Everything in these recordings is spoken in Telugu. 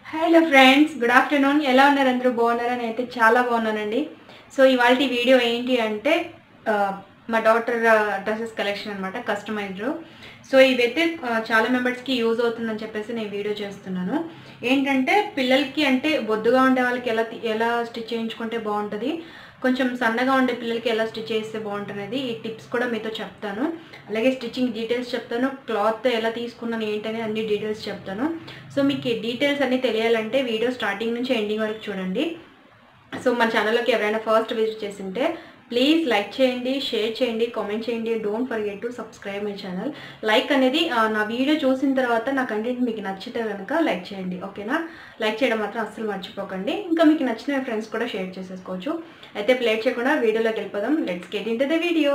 హలో ఫ్రెండ్స్ గుడ్ ఆఫ్టర్నూన్ ఎలా ఉన్నారు అందరూ బాగున్నారని అయితే చాలా బాగున్నానండి సో ఇవాళ వీడియో ఏంటి అంటే ఆ, మా డాటర్ డ్రెస్సెస్ కలెక్షన్ అనమాట కస్టమైజ్డ్ సో ఇవైతే ఆ, చాలా మెంబర్స్కి యూజ్ అవుతుందని చెప్పేసి నేను వీడియో చేస్తున్నాను ఏంటంటే పిల్లలకి అంటే బొద్దుగా ఉండే వాళ్ళకి ఎలా తి- ఎలా స్టిచ్ చేయించుకుంటే బాగుంటుంది కొంచెం సన్నగా ఉండే పిల్లలకి ఎలా స్టిచ్ చేస్తే బాగుంటుంది ఈ టిప్స్ కూడా మీతో చెప్తాను అలాగే స్టిచ్చింగ్ డీటెయిల్స్ చెప్తాను క్లాత్ ఎలా తీసుకున్నాను ఏంటనే అన్ని డీటెయిల్స్ చెప్తాను సో మీకు ఈ డీటెయిల్స్ అన్ని తెలియాలంటే వీడియో స్టార్టింగ్ నుంచి ఎండింగ్ వరకు చూడండి సో మన ఛానల్లోకి ఎవరైనా ఫస్ట్ విజిట్ చేసింటే ప్లీజ్ లైక్ చేయండి షేర్ చేయండి కామెంట్ చేయండి don't forget to subscribe my channel like అనేది ఆ, నా వీడియో చూసిన తర్వాత నా కంటెంట్ మీకు నచ్చితే కనుక లైక్ చేయండి ఓకేనా లైక్ చేయడం మాత్రం అస్సలు మర్చిపోకండి ఇంకా మీకు నచ్చిన మీ ఫ్రెండ్స్ కూడా షేర్ చేసేసుకోవచ్చు అయితే ప్లేట్ చేయకుండా వీడియోలోకి వెళ్ళిపోదాం let's get into the video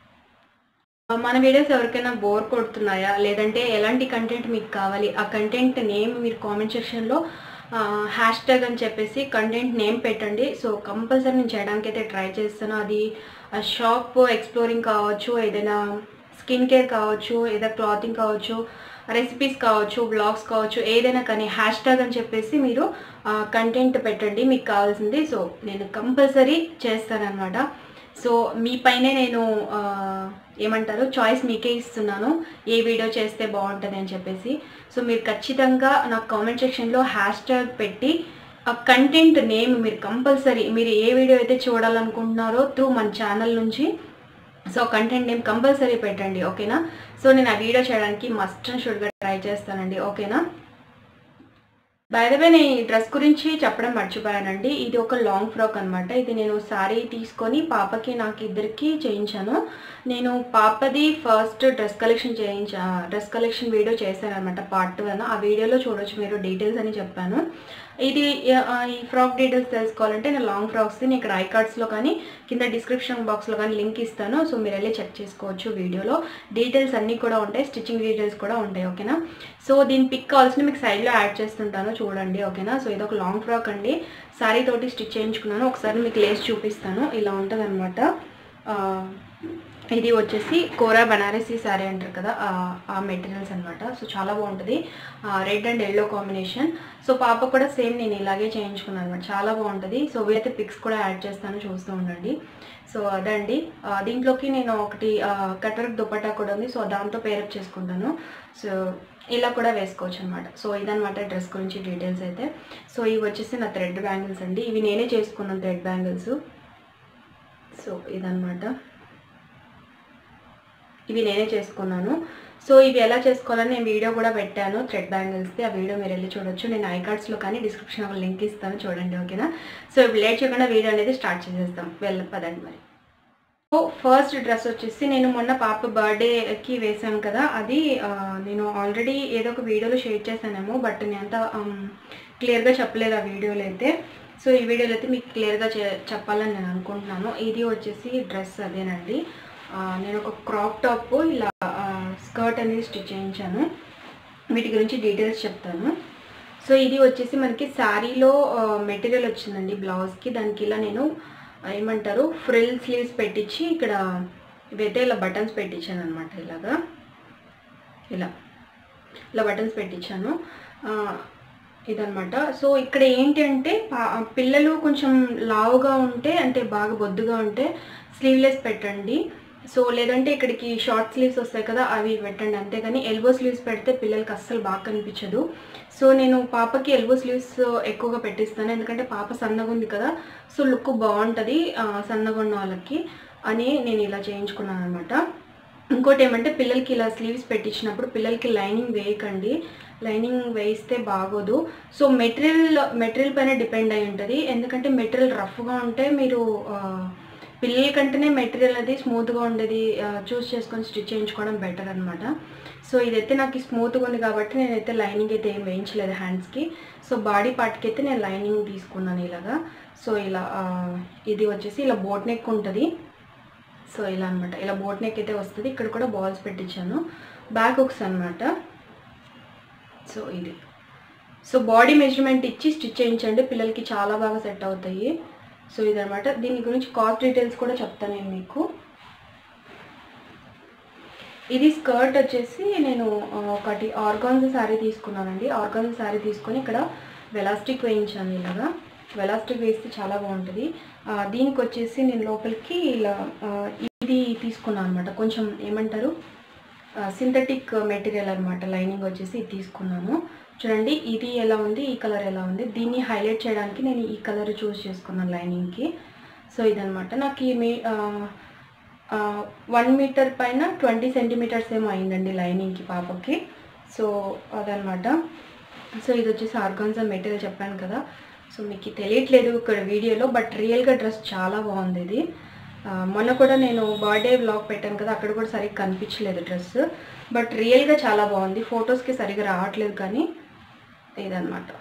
మన వీడియోస్ ఎవరికైనా బోర్ కొడుతున్నాయా లేదంటే ఎలాంటి కంటెంట్ మీకు కావాలి ఆ కంటెంట్ నేమ్ మీరు కామెంట్ సెక్షన్లో హ్యాష్ ట్యాగ్ అని చెప్పేసి కంటెంట్ నేమ్ పెట్టండి సో కంపల్సరీ నేను చేయడానికి అయితే ట్రై చేస్తాను అది షాప్ ఎక్స్ప్లోరింగ్ కావచ్చు ఏదైనా స్కిన్ కేర్ కావచ్చు ఏదైనా క్లాతింగ్ కావచ్చు రెసిపీస్ కావచ్చు బ్లాగ్స్ కావచ్చు ఏదైనా కానీ హ్యాష్ ట్యాగ్ అని చెప్పేసి మీరు కంటెంట్ పెట్టండి మీకు కావాల్సింది సో నేను కంపల్సరీ చేస్తానన్నమాట సో మీ పైనే నేను ఆ, ఏమంటారు చాయిస్ మీకే ఇస్తున్నాను ఏ వీడియో చేస్తే బాగుంటుంది అని చెప్పేసి సో మీరు ఖచ్చితంగా నాకు కామెంట్ సెక్షన్లో హ్యాష్ ట్యాగ్ పెట్టి ఆ కంటెంట్ నేమ్ మీరు కంపల్సరీ మీరు ఏ వీడియో అయితే చూడాలనుకుంటున్నారో త్రూ మన ఛానల్ నుంచి సో కంటెంట్ నేమ్ కంపల్సరీ పెట్టండి ఓకేనా సో నేను ఆ వీడియో చేయడానికి మస్ట్ అండ్ షుడ్గా ట్రై చేస్తానండి ఓకేనా బైదవే నేను ఈ డ్రెస్ గురించి చెప్పడం మర్చిపోయానండి ఇది ఒక లాంగ్ ఫ్రాక్ అనమాట ఇది నేను శారీ తీసుకొని పాపకి నాకు ఇద్దరికి చేయించాను నేను పాపది ఫస్ట్ డ్రెస్ కలెక్షన్ చేయించా డ్రెస్ కలెక్షన్ వీడియో చేశాను అనమాట పార్ట్ వన్ ఆ వీడియోలో చూడొచ్చు మీరు డీటెయిల్స్ అని చెప్పాను ఇది ఆ, ఈ ఫ్రాక్ డీటెయిల్స్ తెలుసుకోవాలంటే నేను లాంగ్ ఫ్రాక్స్ది నేను ఇక్కడ ఐ కార్డ్స్లో కానీ కింద డిస్క్రిప్షన్ బాక్స్లో కానీ లింక్ ఇస్తాను సో మీరు వెళ్ళి చెక్ చేసుకోవచ్చు వీడియోలో డీటెయిల్స్ అన్నీ కూడా ఉంటాయి స్టిచ్చింగ్ డీటెయిల్స్ కూడా ఉంటాయి ఓకేనా సో దీని పిక్ కావాల్సిన మీకు సైడ్లో యాడ్ చేస్తుంటాను చూడండి ఓకేనా సో ఇది ఒక లాంగ్ ఫ్రాక్ అండి శారీ తోటి స్టిచ్ చేయించుకున్నాను ఒకసారి మీకు లేస్ చూపిస్తాను ఇలా ఉంటుంది అనమాట ఇది వచ్చేసి కోరా బనారసీ శారీ అంటారు కదా ఆ- ఆ మెటీరియల్స్ అనమాట సో చాలా బాగుంటుంది red and yellow combination so పాప కూడా సేమ్ నేను ఇలాగే చేయించుకున్నాను అనమాట చాలా బాగుంటుంది సో వీలైతే పిక్స్ కూడా యాడ్ చేస్తాను చూస్తూ ఉండండి సో అదండి ఆ, దీంట్లోకి నేను ఒకటి కటర్క్ దుపట్టా కూడా ఉంది సో దాంతో పేరప్ చేసుకుంటాను సో ఇలా కూడా వేసుకోవచ్చు అనమాట సో ఇదనమాట డ్రెస్ గురించి డీటెయిల్స్ అయితే సో ఇవి వచ్చేసి నా థ్రెడ్ బ్యాంగిల్స్ అండి ఇవి నేనే చేసుకున్నాను థ్రెడ్ బ్యాంగిల్స్ సో ఇదనమాట ఇవి నేనే చేసుకున్నాను సో ఇవి ఎలా చేసుకోవాలని నేను వీడియో కూడా పెట్టాను థ్రెడ్ బ్యాంగిల్స్ది ఆ వీడియో మీరు వెళ్ళి చూడొచ్చు నేను ఐ కార్డ్స్లో కానీ డిస్క్రిప్షన్ ఒక లింక్ ఇస్తాను చూడండి ఓకేనా సో ఇప్పుడు లేట్ చేయకుండా వీడియో అనేది స్టార్ట్ చేసేస్తాం వెళ్ళ పదండి మరి సో ఫస్ట్ డ్రెస్ వచ్చేసి నేను మొన్న పాప బర్త్డేకి వేసాను కదా అది ఆ, నేను ఆల్రెడీ ఏదో ఒక వీడియోలో షేర్ చేశానేమో బట్ నేను అంత క్లియర్గా చెప్పలేదు ఆ వీడియోలో అయితే సో ఈ వీడియోలో అయితే మీకు క్లియర్గా చెప్పాలని నేను అనుకుంటున్నాను ఇది వచ్చేసి డ్రెస్ అదేనండి ఆ, నేను ఒక క్రాప్ టాప్ ఇలా స్కర్ట్ అనేది స్టిచ్ చేయించాను వీటి గురించి డీటెయిల్స్ చెప్తాను సో ఇది వచ్చేసి మనకి శారీలో మెటీరియల్ వచ్చిందండి బ్లౌజ్కి దానికి ఇలా నేను ఆ, ఏమంటారు ఫ్రిల్ స్లీవ్స్ పెట్టించి ఇక్కడ ఇవైతే ఇలా బటన్స్ పెట్టించాను అనమాట ఇలాగా ఇలా ఇలా బటన్స్ పెట్టించాను ఆ, ఇదనమాట సో ఇక్కడ ఏంటి అంటే పా- పిల్లలు కొంచెం లావుగా ఉంటే అంటే బాగా బొద్దుగా ఉంటే స్లీవ్లెస్ పెట్టండి సో లేదంటే ఇక్కడికి షార్ట్ స్లీవ్స్ వస్తాయి కదా అవి పెట్టండి అంతేగాని ఎల్బో స్లీవ్స్ పెడితే పిల్లలకి అస్సలు బాగా కనిపించదు సో నేను పాపకి ఎల్బో స్లీవ్స్ ఎక్కువగా పెట్టిస్తాను ఎందుకంటే పాప సన్నగా ఉంది కదా సో లుక్ బాగుంటుంది ఆ, సన్నగా ఉన్న వాళ్ళకి అని నేను ఇలా చేయించుకున్నాను అనమాట ఇంకోటి ఏమంటే పిల్లలకి ఇలా స్లీవ్స్ పెట్టించినప్పుడు పిల్లలకి లైనింగ్ వేయకండి లైనింగ్ వేయిస్తే బాగోదు సో మెటీరియల్ మెటీరియల్ పైన డిపెండ్ అయి ఉంటుంది ఎందుకంటే మెటీరియల్ రఫ్గా ఉంటే మీరు ఆ, పిల్లల కంటేనే మెటీరియల్ అది స్మూత్గా ఉండేది చూస్ చేసుకొని స్టిచ్ చేయించుకోవడం బెటర్ అనమాట సో ఇదైతే నాకు స్మూత్గా ఉంది కాబట్టి నేనైతే లైనింగ్ అయితే ఏం వేయించలేదు హ్యాండ్స్కి సో బాడీ పార్ట్కి అయితే నేను లైనింగ్ తీసుకున్నాను ఇలాగా సో ఇలా ఆ, ఇది వచ్చేసి ఇలా బోట్ నెక్ ఉంటుంది సో ఇలా అనమాట ఇలా బోట్ నెక్ అయితే వస్తుంది ఇక్కడ కూడా బాల్స్ పెట్టించాను బ్యాక్ హుక్స్ అనమాట సో ఇది సో బాడీ మెజర్మెంట్ ఇచ్చి స్టిచ్ చేయించండి పిల్లలకి చాలా బాగా సెట్ అవుతాయి సో ఇదనమాట దీని గురించి కాస్ట్ డీటెయిల్స్ కూడా చెప్తాను నేను మీకు ఇది స్కర్ట్ వచ్చేసి నేను ఆ, ఒకటి ఆర్గాన్స్ శారీ తీసుకున్నానండి ఆర్గాన్స్ శారీ తీసుకొని ఇక్కడ వెలాస్టిక్ వేయించాను ఇలాగా వెలాస్టిక్ వేస్తే చాలా బాగుంటుంది ఆ, దీనికి వచ్చేసి నేను లోపలికి ఇలా ఆ, ఇది తీసుకున్నాను అనమాట కొంచెం ఏమంటారు సింథటిక్ మెటీరియల్ అనమాట లైనింగ్ వచ్చేసి ఇది తీసుకున్నాను చూడండి ఇది ఎలా ఉంది ఈ కలర్ ఎలా ఉంది దీన్ని హైలైట్ చేయడానికి నేను ఈ కలర్ చూస్ చేసుకున్నాను లైనింగ్కి సో ఇదనమాట నాకు ఈ మీ వన్ మీటర్ పైన ట్వంటీ సెంటీమీటర్స్ ఏమో అయిందండి లైనింగ్కి పాపకి సో అదనమాట సో ఇది వచ్చేసి ఆర్గాన్జా మెటీరియల్ చెప్పాను కదా సో మీకు తెలియట్లేదు ఇక్కడ వీడియోలో బట్ రియల్గా డ్రెస్ చాలా బాగుంది ఇది ఆ, మొన్న కూడా నేను బర్త్డే వ్లాగ్ పెట్టాను కదా అక్కడ కూడా సరిగ్గా కనిపించలేదు డ్రెస్ బట్ రియల్గా చాలా బాగుంది ఫొటోస్కి సరిగ్గా రావట్లేదు కానీ ఇదనమాట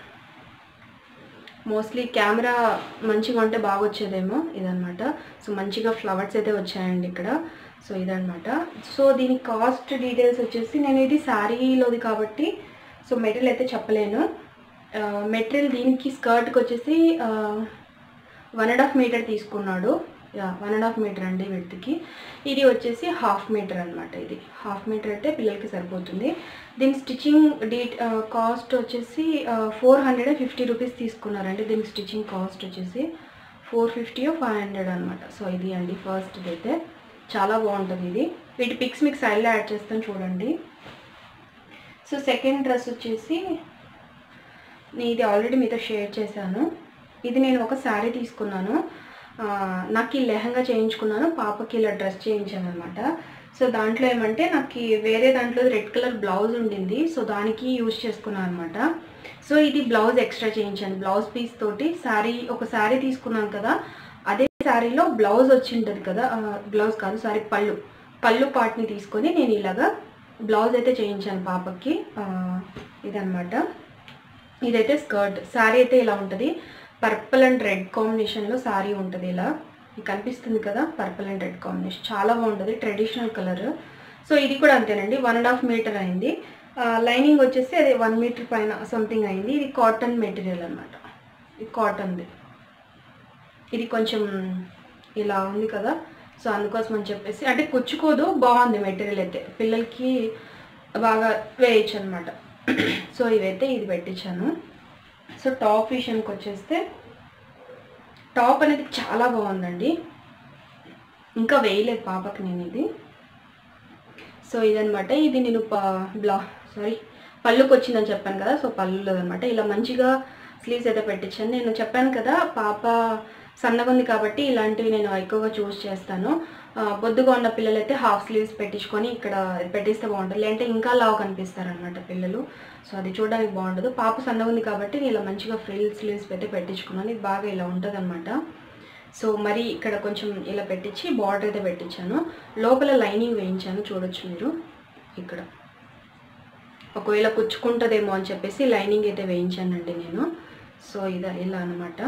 మోస్ట్లీ కెమెరా మంచిగా ఉంటే బాగా వచ్చేదేమో ఇదనమాట సో మంచిగా ఫ్లవర్స్ అయితే వచ్చాయండి ఇక్కడ సో ఇదనమాట సో దీని కాస్ట్ డీటెయిల్స్ వచ్చేసి నేను ఇది శారీలోది కాబట్టి సో మెటీరియల్ అయితే చెప్పలేను మెటీరియల్ దీనికి స్కర్ట్కి వచ్చేసి వన్ అండ్ హాఫ్ మీటర్ తీసుకున్నాడు yeah one and half metre అండి విడ్త్కి ఇది వచ్చేసి హాఫ్ మీటర్ అనమాట ఇది హాఫ్ మీటర్ అయితే పిల్లలకి సరిపోతుంది దీని స్టిచ్చింగ్ డీ కాస్ట్ వచ్చేసి four hundred and fifty rupees తీసుకున్నారండి దీని స్టిచ్చింగ్ కాస్ట్ వచ్చేసి ఫోర్ ఫిఫ్టీ ఫైవ్ హండ్రెడ్ అనమాట సో ఇది అండి ఫస్ట్ అయితే చాలా బాగుంటుంది ఇది వీటి పిక్స్ మీకు సైడ్లో యాడ్ చేస్తాను చూడండి సో సెకండ్ డ్రెస్ వచ్చేసి నేను ఇది ఆల్రెడీ మీతో షేర్ చేశాను ఇది నేను ఒక శారీ తీసుకున్నాను ఆ, నాకు ఈ లెహంగా చేయించుకున్నాను పాపకి ఇలా డ్రెస్ చేయించాను అనమాట సో దాంట్లో ఏమంటే నాకు ఈ వేరే దాంట్లో రెడ్ కలర్ బ్లౌజ్ ఉండింది సో దానికి యూజ్ చేసుకున్నాను అనమాట సో ఇది బ్లౌజ్ ఎక్స్ట్రా చేయించాను బ్లౌజ్ పీస్ తోటి శారీ ఒక శారీ తీసుకున్నాను కదా అదే శారీలో బ్లౌజ్ వచ్చి ఉంటుంది కదా ఆ, బ్లౌజ్ కాదు సారీ పళ్ళు పళ్ళు పార్ట్ని తీసుకొని నేను ఇలాగా బ్లౌజ్ అయితే చేయించాను పాపకి ఆ, ఇదన్నమాట ఇదైతే స్కర్ట్ శారీ అయితే ఇలా ఉంటుంది పర్పుల్ అండ్ రెడ్ కాంబినేషన్లో శారీ ఉంటుంది ఇలా మీకు కనిపిస్తుంది కదా పర్పుల్ అండ్ రెడ్ కాంబినేషన్ చాలా బాగుంటుంది ట్రెడిషనల్ కలర్ సో ఇది కూడా అంతేనండి వన్ అండ్ హాఫ్ మీటర్ అయింది లైనింగ్ వచ్చేసి అది వన్ మీటర్ పైన సంథింగ్ అయింది ఇది కాటన్ మెటీరియల్ అనమాట ఇది కాటన్ది ఇది కొంచెం ఇలా ఉంది కదా సో అందుకోసం అని చెప్పేసి అంటే కుచ్చుకోదు బాగుంది మెటీరియల్ అయితే పిల్లలకి బాగా వేయచ్చు అనమాట సో ఇవైతే ఇది పెట్టించాను సో టాప్ విషయానికి వచ్చేస్తే టాప్ అనేది చాలా బాగుందండి ఇంకా వేయలేదు పాపకి నేను ఇది సో ఇదనమాట ఇది నేను ప- బ్లా సారీ పళ్ళుకి వచ్చిందని చెప్పాను కదా సో పళ్ళులో అనమాట ఇలా మంచిగా స్లీవ్స్ అయితే పెట్టించాను నేను చెప్పాను కదా పాప సన్నగా ఉంది కాబట్టి ఇలాంటివి నేను ఎక్కువగా చూస్ చేస్తాను ఆ, బొద్దుగా ఉన్న పిల్లలు అయితే హాఫ్ స్లీవ్స్ పెట్టించుకొని ఇక్కడ పెట్టిస్తే బాగుంటుంది లేదంటే ఇంకా లావు కనిపిస్తారు అనమాట పిల్లలు సో అది చూడడానికి బాగుండదు పాప సన్నగా ఉంది కాబట్టి నేను ఇలా మంచిగా ఫ్రిల్ స్లీవ్స్ పెట్టి పెట్టించుకున్నాను ఇది బాగా ఇలా ఉంటుంది సో మరి ఇక్కడ కొంచెం ఇలా పెట్టించి బార్డర్ అయితే పెట్టించాను లోపల లైనింగ్ వేయించాను చూడొచ్చు మీరు ఇక్కడ ఒకవేళ కుచ్చుకుంటుందేమో అని చెప్పేసి లైనింగ్ అయితే వేయించానండి నేను సో ఇదా ఇలా అనమాట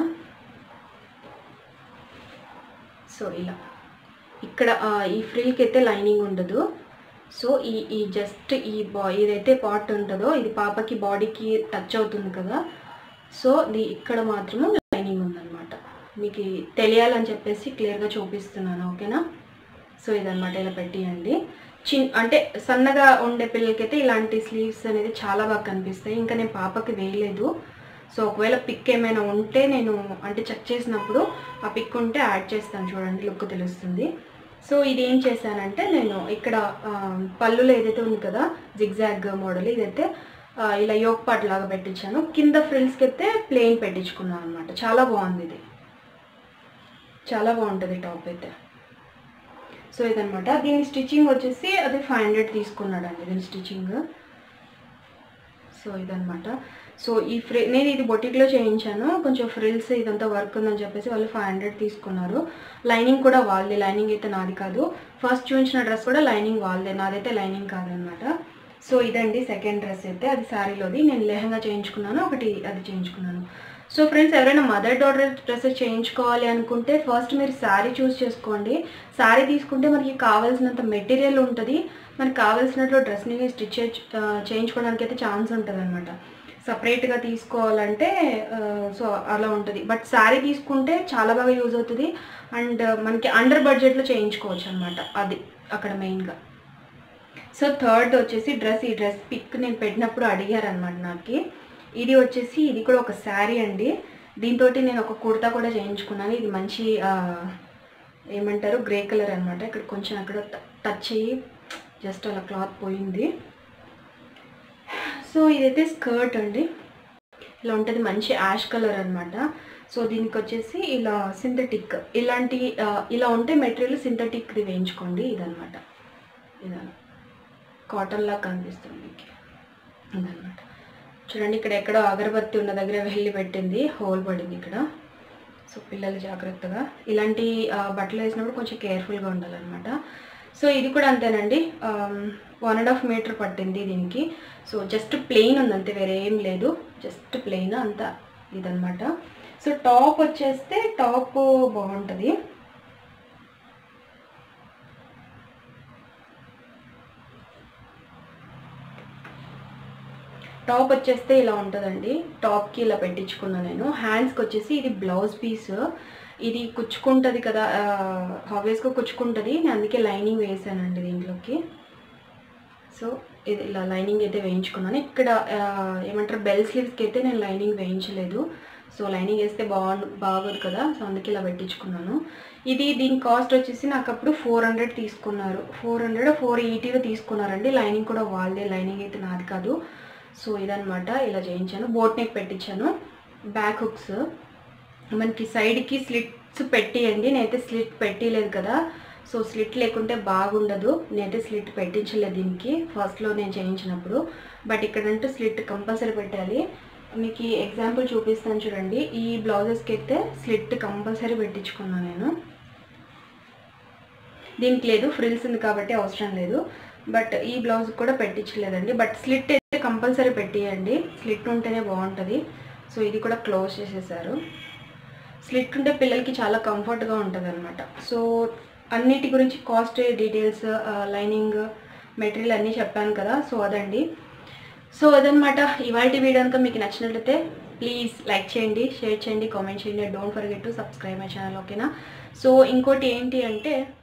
సో ఇలా ఇక్కడ ఆ, ఈ ఫ్రిల్కి అయితే లైనింగ్ ఉండదు సో ఈ ఈ జస్ట్ ఈ బా ఏదైతే పార్ట్ ఉంటుందో ఇది పాపకి బాడీకి టచ్ అవుతుంది కదా సో ఇది ఇక్కడ మాత్రము లైనింగ్ ఉందన్నమాట మీకు తెలియాలని చెప్పేసి క్లియర్గా చూపిస్తున్నాను ఓకేనా సో ఇదన్నమాట ఇలా పెట్టియండి చిన్ అంటే సన్నగా ఉండే పిల్లలకైతే ఇలాంటి స్లీవ్స్ అనేది చాలా బాగా కనిపిస్తాయి ఇంకా నేను పాపకి వేయలేదు సో ఒకవేళ పిక్ ఏమైనా ఉంటే నేను అంటే చెక్ చేసినప్పుడు ఆ పిక్ ఉంటే యాడ్ చేస్తాను చూడండి లుక్ తెలుస్తుంది సో ఇది ఏం చేశానంటే నేను ఇక్కడ ఆ, పళ్ళులో ఏదైతే ఉంది కదా జిగ్జాగ్ మోడల్ ఇదైతే ఆ, ఇలా యోగ్ పాట్ లాగా పెట్టించాను కింద ఫ్రిల్స్కి అయితే ప్లెయిన్ పెట్టించుకున్నాను అనమాట చాలా బాగుంది ఇది చాలా బాగుంటుంది టాప్ అయితే సో ఇదనమాట దీని స్టిచ్చింగ్ వచ్చేసి అది ఫైవ్ హండ్రెడ్ తీసుకున్నాడండి దీని స్టిచ్చింగ్ సో ఇదనమాట సో ఈ ఫ్రి నేను ఇది బొటిక్లో చేయించాను కొంచెం ఫ్రిల్స్ ఇదంతా వర్క్ ఉందని చెప్పేసి వాళ్ళు ఫైవ్ హండ్రెడ్ తీసుకున్నారు లైనింగ్ కూడా వాళ్ళదే లైనింగ్ అయితే నాది కాదు ఫస్ట్ చూపించిన డ్రెస్ కూడా లైనింగ్ వాళ్ళదే నాదైతే లైనింగ్ కాదనమాట సో ఇదండి సెకండ్ డ్రెస్ అయితే అది శారీలోది నేను లెహంగా చేయించుకున్నాను ఒకటి అది చేయించుకున్నాను సో ఫ్రెండ్స్ ఎవరైనా మదర్ డాటర్ డ్రెస్సెస్ చేయించుకోవాలి అనుకుంటే ఫస్ట్ మీరు శారీ చూస్ చేసుకోండి శారీ తీసుకుంటే మనకి కావాల్సినంత మెటీరియల్ ఉంటుంది మనకి కావాల్సినట్లు డ్రెస్ని స్టిచ్ చేయించుకోవడానికి అయితే ఛాన్స్ ఉంటుంది అనమాట సపరేట్గా తీసుకోవాలంటే సో అలా ఉంటుంది బట్ శారీ తీసుకుంటే చాలా బాగా యూజ్ అవుతుంది అండ్ మనకి అండర్ బడ్జెట్లో చేయించుకోవచ్చు అనమాట అది అక్కడ మెయిన్గా సో థర్డ్ వచ్చేసి డ్రెస్ ఈ డ్రెస్ పిక్ నేను పెట్టినప్పుడు అడిగారు అనమాట నాకు ఇది వచ్చేసి ఇది కూడా ఒక శారీ అండి దీంతో నేను ఒక కుర్తా కూడా చేయించుకున్నాను ఇది మంచి ఆ, ఏమంటారు గ్రే కలర్ అనమాట ఇక్కడ కొంచెం అక్కడ టచ్ అయ్యి జస్ట్ అలా క్లాత్ పోయింది సో ఇదైతే స్కర్ట్ అండి ఇలా ఉంటుంది మంచి యాష్ కలర్ అన్నమాట సో దీనికి వచ్చేసి ఇలా సింథటిక్ ఇలాంటి ఆ, ఇలా ఉంటే మెటీరియల్ సింథటిక్ది వేయించుకోండి ఇదనమాట ఇదన్న కాటన్ లా కనిపిస్తుంది మీకు ఇదనమాట చూడండి ఇక్కడ ఎక్కడో అగరబత్తి ఉన్న దగ్గర వెళ్ళి పెట్టింది హోల్ పడింది ఇక్కడ సో పిల్లలు జాగ్రత్తగా ఇలాంటి ఆ, బట్టలు వేసినప్పుడు కొంచెం కేర్ఫుల్గా ఉండాలన్నమాట సో ఇది కూడా అంతేనండి వన్ అండ్ హాఫ్ మీటర్ పట్టింది దీనికి సో జస్ట్ ప్లెయిన్ ఉంది అంతే వేరే ఏం లేదు జస్ట్ ప్లెయిన్ అంతా ఇదనమాట సో టాప్ వచ్చేస్తే టాప్ బాగుంటుంది టాప్ వచ్చేస్తే ఇలా ఉంటుందండి టాప్కి ఇలా పెట్టించుకున్నా నేను హ్యాండ్స్కి వచ్చేసి ఇది బ్లౌజ్ పీస్ ఇది కుచ్చుకుంటుంది కదా ఆబ్వియస్గా కుచ్చుకుంటుంది నేను అందుకే లైనింగ్ వేసానండి దీంట్లోకి సో ఇది ఇలా లైనింగ్ అయితే వేయించుకున్నాను ఇక్కడ ఆ, ఏమంటారు బెల్ స్లీవ్స్కి అయితే నేను లైనింగ్ వేయించలేదు సో లైనింగ్ వేస్తే బాగు బాగోదు కదా సో అందుకే ఇలా పెట్టించుకున్నాను ఇది దీని కాస్ట్ వచ్చేసి నాకు అప్పుడు ఫోర్ హండ్రెడ్ తీసుకున్నారు ఫోర్ హండ్రెడ్ ఫోర్ ఎయిటీలో తీసుకున్నారండి లైనింగ్ కూడా వాళ్ళదే లైనింగ్ అయితే నాది కాదు సో ఇదనమాట ఇలా చేయించాను బోట్ నెక్ పెట్టించాను బ్యాక్ హుక్స్ మనకి సైడ్కి స్లిట్స్ పెట్టియండి నేనైతే స్లిట్ పెట్టలేదు కదా సో స్లిట్ లేకుంటే బాగుండదు నేనైతే స్లిట్ పెట్టించలేదు దీనికి ఫస్ట్లో నేను చేయించినప్పుడు బట్ ఇక్కడంటూ స్లిట్ కంపల్సరీ పెట్టాలి మీకు ఎగ్జాంపుల్ చూపిస్తాను చూడండి ఈ బ్లౌజెస్కి అయితే స్లిట్ కంపల్సరీ పెట్టించుకున్నాను నేను దీనికి లేదు ఫ్రిల్స్ ఉంది కాబట్టి అవసరం లేదు బట్ ఈ బ్లౌజ్ కూడా పెట్టించలేదండి బట్ స్లిట్ అయితే కంపల్సరీ పెట్టియండి స్లిట్ ఉంటేనే బాగుంటుంది సో ఇది కూడా క్లోజ్ చేసేసారు స్లిట్ ఉంటే పిల్లలకి చాలా కంఫర్ట్గా ఉంటుంది అనమాట సో అన్నిటి గురించి కాస్ట్ డీటెయిల్స్ లైనింగ్ మెటీరియల్ అన్నీ చెప్పాను కదా సో అదండి సో అదనమాట ఇవాళ వీడియో కనుక మీకు నచ్చినట్లయితే ప్లీజ్ లైక్ చేయండి షేర్ చేయండి కామెంట్ చేయండి don't forget to subscribe my channel ఓకేనా సో ఇంకోటి ఏంటి అంటే